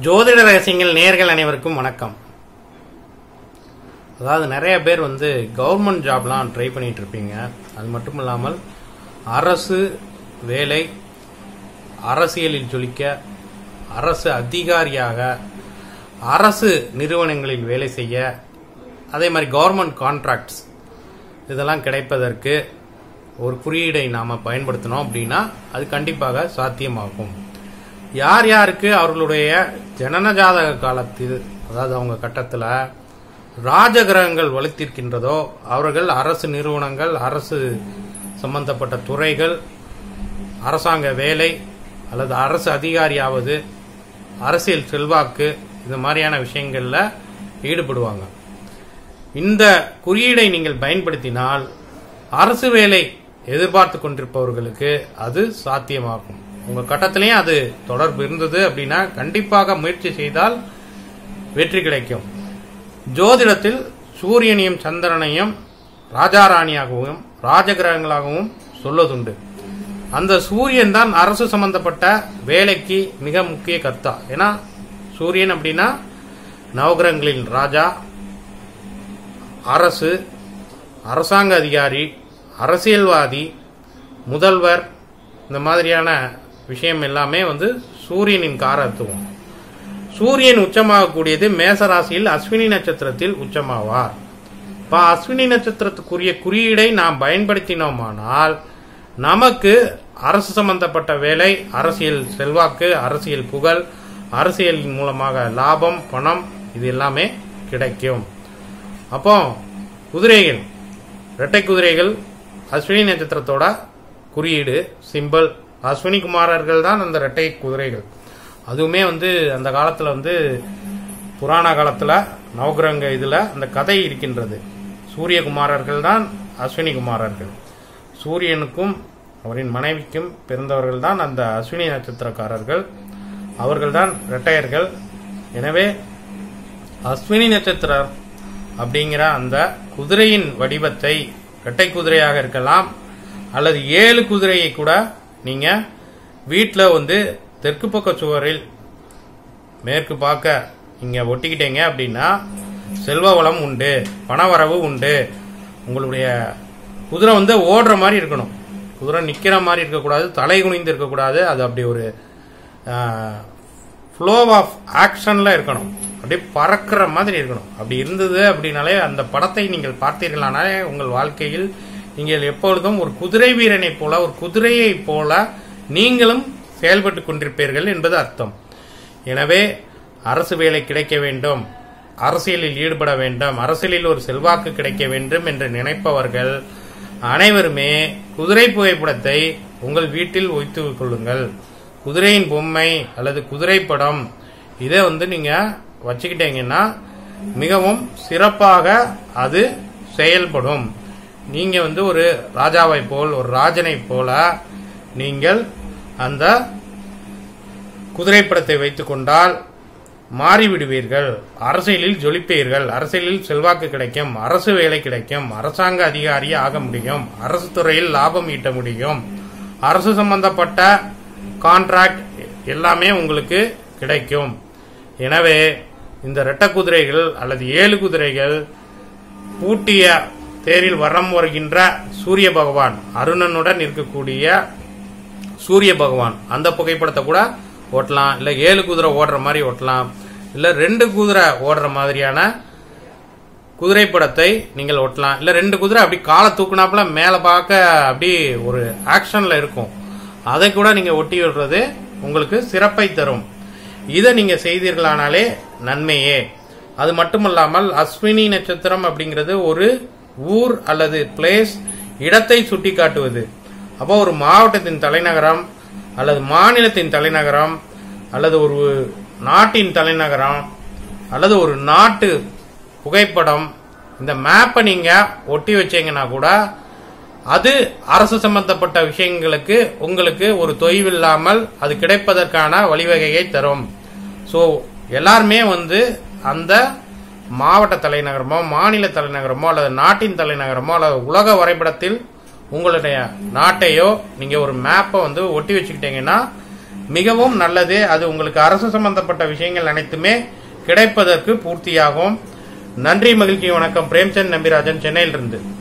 ஜோதிட ரகசியங்கள் நேர்கள் அனைவருக்கும் வணக்கம் அதாவது நிறைய பேர் வந்து கவர்மெண்ட் ஜாப்லாம் ட்ரை பண்ணிட்டு இருப்பீங்க அது மட்டும் இல்லாமல் அரசு வேலை அரசியலில் ஜொலிக்க அரசு அதிகாரியாக அரசு நிறுவனங்களில் வேலை செய்ய அதே மாதிரி கவர்மெண்ட் கான்ட்ராக்ட்ஸ் இதெல்லாம் கிடைப்பதற்கு ஒரு குறியீடை நாம் பயன்படுத்தினோம் அப்படின்னா அது கண்டிப்பாக சாத்தியமாகும் யார் யாருக்கு அவர்களுடைய ஜனன ஜாதக காலத்தில் அதாவது அவங்க கட்டத்தில் ராஜகிரகங்கள் வலுத்திருக்கின்றதோ அவர்கள் அரசு நிறுவனங்கள் அரசு சம்பந்தப்பட்ட துறைகள் அரசாங்க வேலை அல்லது அரசு அதிகாரியாவது அரசியல் செல்வாக்கு இந்த மாதிரியான விஷயங்களில் ஈடுபடுவாங்க இந்த குறியீடை நீங்கள் பயன்படுத்தினால் அரசு வேலை எதிர்பார்த்து கொண்டிருப்பவர்களுக்கு அது சாத்தியமாகும் உங்க கட்டத்திலையும் அது தொடர்பு இருந்தது அப்படின்னா கண்டிப்பாக முயற்சி செய்தால் வெற்றி கிடைக்கும் ஜோதிடத்தில் சூரியனையும் சந்திரனையும் ராஜாராணியாகவும் ராஜகிரகங்களாகவும் சொல்வதுண்டு அந்த சூரியன் தான் அரசு சம்பந்தப்பட்ட வேலைக்கு மிக முக்கிய கர்த்தா ஏன்னா சூரியன் அப்படின்னா நவகிரகங்களின் ராஜா அரசு அரசாங்க அதிகாரி அரசியல்வாதி முதல்வர் இந்த மாதிரியான விஷயம் எல்லாமே வந்து சூரியனின் காரத்துவம் சூரியன் உச்சமாகக்கூடியது மேசராசியில் அஸ்வினி நட்சத்திரத்தில் உச்சமாவார் இப்போ அஸ்வினி நட்சத்திரத்துக்குரிய குறியீடை நாம் பயன்படுத்தினோமானால் நமக்கு அரசு சம்பந்தப்பட்ட வேலை அரசியல் செல்வாக்கு அரசியல் புகழ் அரசியலின் மூலமாக லாபம் பணம் இது எல்லாமே கிடைக்கும் அப்போ குதிரைகள் இரட்டை குதிரைகள் அஸ்வினி நட்சத்திரத்தோட குறியீடு சிம்பிள் அஸ்வினி குமாரர்கள் தான் அந்த இரட்டை குதிரைகள் அதுவுமே வந்து அந்த காலத்தில் வந்து புராண காலத்தில் நவகிரக இதில் அந்த கதை இருக்கின்றது சூரியகுமாரர்கள் தான் அஸ்வினி குமாரர்கள் சூரியனுக்கும் அவரின் மனைவிக்கும் பிறந்தவர்கள் தான் அந்த அஸ்வினி நட்சத்திரக்காரர்கள் அவர்கள்தான் இரட்டையர்கள் எனவே அஸ்வினி நட்சத்திரம் அப்படிங்கிற அந்த குதிரையின் வடிவத்தை இரட்டை குதிரையாக இருக்கலாம் அல்லது ஏழு குதிரையை கூட நீங்க வீட்டில் வந்து தெற்கு பக்க சுவரில் மேற்கு பார்க்க இங்க ஒட்டிக்கிட்டீங்க அப்படின்னா செல்வ வளம் உண்டு பணவரவு உண்டு உங்களுடைய குதிரை வந்து ஓடுற மாதிரி இருக்கணும் குதிரை நிக்கிற மாதிரி இருக்கக்கூடாது தலை குனிந்து இருக்கக்கூடாது அது அப்படி ஒரு ஃப்ளோ ஆஃப் ஆக்ஷன்ல இருக்கணும் அப்படியே பறக்கிற மாதிரி இருக்கணும் அப்படி இருந்தது அப்படின்னாலே அந்த படத்தை நீங்கள் பார்த்தீர்களானாலே உங்கள் வாழ்க்கையில் நீங்கள் எப்பொழுதும் ஒரு குதிரை வீரனை போல ஒரு குதிரையை போல நீங்களும் செயல்பட்டு கொண்டிருப்பீர்கள் என்பது அர்த்தம் எனவே அரசு வேலை கிடைக்க வேண்டும் அரசியலில் ஈடுபட வேண்டும் அரசியலில் ஒரு செல்வாக்கு கிடைக்க வேண்டும் என்று நினைப்பவர்கள் அனைவருமே குதிரை புகைப்படத்தை உங்கள் வீட்டில் வைத்து கொள்ளுங்கள் குதிரையின் பொம்மை அல்லது குதிரை படம் இதை வந்து நீங்க வச்சுக்கிட்டீங்கன்னா மிகவும் சிறப்பாக அது செயல்படும் நீங்க வந்து ஒரு ராஜாவை போல் ஒரு ராஜனை போல நீங்கள் அந்த குதிரை படத்தை வைத்துக் கொண்டால் மாறிவிடுவீர்கள் அரசியலில் ஜொலிப்பீர்கள் அரசியலில் செல்வாக்கு கிடைக்கும் அரசு வேலை கிடைக்கும் அரசாங்க அதிகாரி ஆக முடியும் அரசு துறையில் லாபம் ஈட்ட முடியும் அரசு சம்பந்தப்பட்ட கான்ட்ராக்ட் எல்லாமே உங்களுக்கு கிடைக்கும் எனவே இந்த இரட்ட குதிரைகள் அல்லது ஏழு குதிரைகள் பூட்டிய தேரில் வரம் வருகின்ற சூரிய பகவான் அருணனுடன் இருக்கக்கூடிய சூரிய பகவான் அந்த புகைப்படத்தை கூட ஓட்டலாம் இல்ல ஏழு குதிரை ஓடுற மாதிரி ஓட்டலாம் இல்ல ரெண்டு குதிரை ஓடுற மாதிரியான குதிரை படத்தை நீங்கள் ஓட்டலாம் இல்ல ரெண்டு குதிரை அப்படி காலை தூக்குனாப்புல மேல பார்க்க அப்படி ஒரு ஆக்ஷன்ல இருக்கும் அதை கூட நீங்க ஒட்டி விடுறது உங்களுக்கு சிறப்பை தரும் இதை நீங்க செய்தீர்களானாலே நன்மையே அது மட்டுமல்லாமல் அஸ்வினி நட்சத்திரம் அப்படிங்கிறது ஒரு ஊர் அல்லது பிளேஸ் இடத்தை சுட்டி காட்டுவது அப்போ ஒரு மாவட்டத்தின் தலைநகரம் அல்லது மாநிலத்தின் தலைநகரம் அல்லது ஒரு நாட்டின் தலைநகரம் அல்லது ஒரு நாட்டு புகைப்படம் இந்த மேப்பை நீங்க ஒட்டி வச்சீங்கன்னா கூட அது அரசு சம்பந்தப்பட்ட விஷயங்களுக்கு உங்களுக்கு ஒரு தொய்வில்லாமல் அது கிடைப்பதற்கான வழிவகையை தரும் ஸோ எல்லாருமே வந்து அந்த மாவட்ட தலைநகரமோ மாநில தலைநகரமோ அல்லது நாட்டின் தலைநகரமோ அல்லது உலக வரைபடத்தில் உங்களுடைய நாட்டையோ நீங்க ஒரு மேப்பை வந்து ஒட்டி வச்சுக்கிட்டீங்கன்னா மிகவும் நல்லது அது உங்களுக்கு அரசு சம்பந்தப்பட்ட விஷயங்கள் அனைத்துமே கிடைப்பதற்கு பூர்த்தியாகும் நன்றி மகிழ்ச்சி வணக்கம் பிரேம்சந்த் நம்பிராஜன் சென்னையிலிருந்து